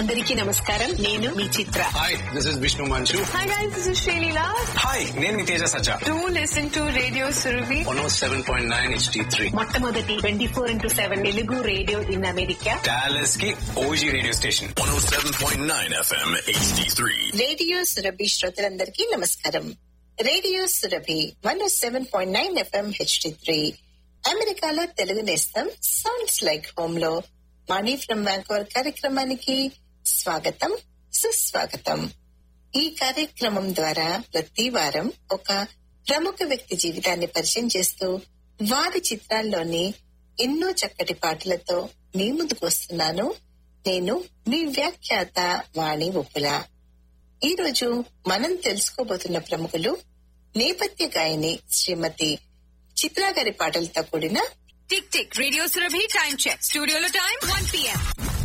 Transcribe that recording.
అందరికీ నమస్కారం నేను మీ Chitra hi this is Vishnu Manchu Hi guys, this is Shalila. Hi నేను మీ Teja Sajja Do listen to Radio Surabhi. One seven point nine HD three మొట్టమొదటి twenty four into seven Telugu radio in America Dallas కి OG radio station 107.9 FM HD3. Radio Surabhi శ్రోతలందరికీ నమస్కారం radio Surabhi one seven point nine FM HD three అమెరికాలో తెలుగు నేస్తం sounds like home లో Mani from బ్యాంకోర్ కార్యక్రమానికి స్వాగతం సుస్వాగతం ఈ కార్యక్రమం ద్వారా ప్రతి వారం ఒక ప్రముఖ వ్యక్తి జీవితాన్ని పరిచయం చేస్తూ వారి చిత్రాల్లోని ఎన్నో చక్కటి పాటలతో మీ ముందుకు వస్తున్నాను నేను మీ వ్యాఖ్యాత వాణి ఉప్పుల ఈ రోజు మనం తెలుసుకోబోతున్న ప్రముఖులు నేపథ్య గాయని శ్రీమతి చిత్రా గారి పాటలతో కూడిన Tick tick. Radio Surabhi time check. Studio lo time 1 p.m.